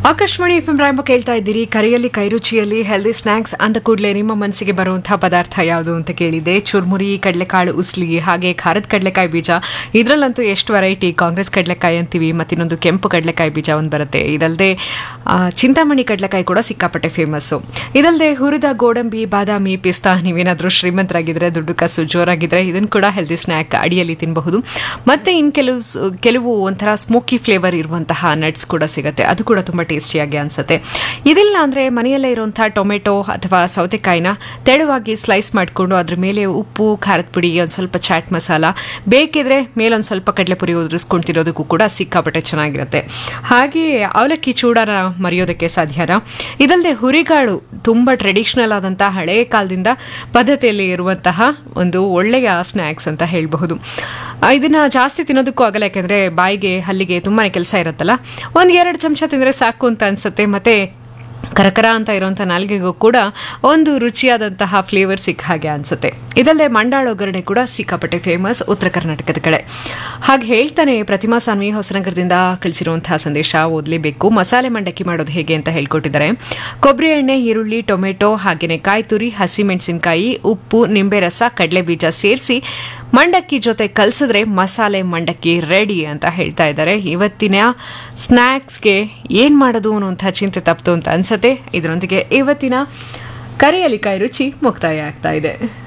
Akashvani F M ರಾಯಂಬ ಕೇಳ್ತಾ ಇದ್ದೀರಿ ಕರಿಯಲ್ಲಿ ಕೈರುಚಿಯಲ್ಲಿ healthy snacks ಅಂದ ಕೂಡಲೇ ನಿಮ್ಮ ಮನಸ್ಸಿಗೆ ಬರುವಂತಹ ಪದಾರ್ಥ ಯಾವುದು ಅಂತ ಕೇಳಿದೆ ಚುರ್ಮುರಿ ಕಡಲೆಕಾಳು ಉಸ್ಲಿ ಹಾಗೆ ಖಾರದ ಕಡಲೆಕಾಯಿ ಬೀಜ ಇದರಲ್ಲಂತೂ ಎಷ್ಟು ವೆರೈಟಿ ಕಾಂಗ್ರೆಸ್ ಕಡಲೆಕಾಯಿ ಅಂತೀವಿ ಮತ್ತಿನ್ನೊಂದು ಕೆಂಪು ಕಡಲೆಕಾಯಿ ಬೀಜ ಒಂದು ಬರುತ್ತೆ ಇದಲ್ಲದೆ ಚಿಂತಾಮಣಿ ಕಡಲೆಕಾಯಿ ಕೂಡ ಸಿಕ್ಕಾಪಟ್ಟೆ ಫೇಮಸ್ಸು ಇದಲ್ಲದೆ ಹುರಿದ ಗೋಡಂಬಿ ಬಾದಾಮಿ ಪಿಸ್ತಾ ನೀವೇನಾದರೂ ಶ್ರೀಮಂತರಾಗಿದ್ರೆ ದುಡ್ಡು ಕಾಸು ಜೋರಾಗಿದ್ರೆ ಇದನ್ನು ಕೂಡ ಹೆಲ್ದಿ ಸ್ನ್ಯಾಕ್ ಅಡಿಯಲ್ಲಿ ತಿನ್ನಬಹುದು ಮತ್ತೆ ಇನ್ನು ಕೆಲವು ಸ್- ಕೆಲವು ಒಂಥರ ಸ್ಮೋಕಿ ಫ್ಲೇವರ್ ಇರುವಂತಹ ನಟ್ಸ್ ಕೂಡ ಸಿಗುತ್ತೆ ಅದು ಕೂಡ ತುಂಬ ಟೇಸ್ಟಿಯಾಗಿ ಅನ್ಸುತ್ತೆ ಇದಿಲ್ಲ ಅಂದರೆ ಮನೆಯಲ್ಲೇ ಇರುವಂಥ ಟೊಮೆಟೊ ಅಥವಾ ಸೌತೆಕಾಯಿನ ತೆಳುವಾಗಿ ಸ್ಲೈಸ್ ಮಾಡಿಕೊಂಡು ಅದ್ರ ಮೇಲೆ ಉಪ್ಪು ಖಾರದ ಪುಡಿ ಒಂದು ಸ್ವಲ್ಪ ಚಾಟ್ ಮಸಾಲ ಬೇಕಿದ್ರೆ ಮೇಲೊಂದು ಸ್ವಲ್ಪ ಕಡಲೆಪುರಿ ಉದುರಿಸ್ಕೊಂಡು ತಿನ್ನೋದಕ್ಕೂ ಕೂಡ ಸಿಕ್ಕಾಪಟ್ಟೆ ಚೆನ್ನಾಗಿರುತ್ತೆ ಹಾಗೆ ಅವಲಕ್ಕಿ ಚೂಡಾನ ಮರೆಯೋದಕ್ಕೆ ಸಾಧ್ಯನಾ ಇದಲ್ಲದೆ ಹುರಿಗಾಳು ತುಂಬ ಟ್ರೆಡಿಷನಲ್ ಆದಂಥ ಹಳೆಯ ಕಾಲದಿಂದ ಪದ್ಧತಿಯಲ್ಲಿ ಇರುವಂತಹ ಒಂದು ಒಳ್ಳೆಯ ಸ್ನ್ಯಾಕ್ಸ್ ಅಂತ ಹೇಳಬಹುದು ಆ, ಇದನ್ನ ಜಾಸ್ತಿ ತಿನ್ನೋದಕ್ಕೂ ಆಗಲ್ಲ ಯಾಕೆಂದ್ರೆ ಬಾಯಿಗೆ ಹಲ್ಲಿಗೆ ತುಂಬಾನೇ ಕೆಲಸ ಇರುತ್ತಲ್ಲ ಒಂದ್ ಎರಡು ಚಮಚ ತಿಂದ್ರೆ ಸಾಕು ಅಂತ ಅನ್ಸುತ್ತೆ ಮತ್ತೆ ಕರಕರ ಅಂತ ಇರುವಂಥ ನಾಲ್ಗೆಗೂ ಕೂಡ ಒಂದು ರುಚಿಯಾದಂತಹ ಫ್ಲೇವರ್ ಸಿಕ್ಕ ಹಾಗೆ ಅನ್ಸುತ್ತೆ ಇದಲ್ಲದೆ ಮಂಡಾಳ ಒಗ್ಗರಣೆ ಕೂಡ ಸಿಕ್ಕಾಪಟ್ಟೆ ಫೇಮಸ್ ಉತ್ತರ ಕರ್ನಾಟಕದ ಕಡೆ ಹಾಗೆ ಹೇಳ್ತಾನೆ ಪ್ರತಿಮಾ ಸಾನ್ವಿ ಹೊಸನಗರದಿಂದ ಕಳಿಸಿರುವಂತಹ ಸಂದೇಶ ಓದಲೇಬೇಕು ಮಸಾಲೆ ಮಂಡಕ್ಕಿ ಮಾಡೋದು ಹೇಗೆ ಅಂತ ಹೇಳ್ಕೊಟ್ಟಿದ್ದಾರೆ ಕೊಬ್ಬರಿ ಎಣ್ಣೆ ಈರುಳ್ಳಿ ಟೊಮೆಟೊ ಹಾಗೆಯೇ ಕಾಯಿ ತುರಿ ಹಸಿಮೆಣಸಿನಕಾಯಿ ಉಪ್ಪು ನಿಂಬೆ ರಸ ಕಡಲೆ ಬೀಜ ಸೇರಿಸಿ ಮಂಡಕ್ಕಿ ಜೊತೆ ಕಲಸಿದ್ರೆ ಮಸಾಲೆ ಮಂಡಕ್ಕಿ ರೆಡಿ ಅಂತ ಹೇಳ್ತಾ ಇದ್ದಾರೆ ಇವತ್ತಿನ ಸ್ನ್ಯಾಕ್ಸ್ಗೆ ಏನು ಮಾಡೋದು ಅನ್ನುವಂಥ ಚಿಂತೆ ತಪ್ಪಿತು ಅಂತ ಅನ್ಸತ್ತೆ ಇದರೊಂದಿಗೆ ಇವತ್ತಿನ ಕರಿಯಲಿಕಾಯಿ ರುಚಿ ಮುಕ್ತಾಯ ಆಗ್ತಾ ಇದೆ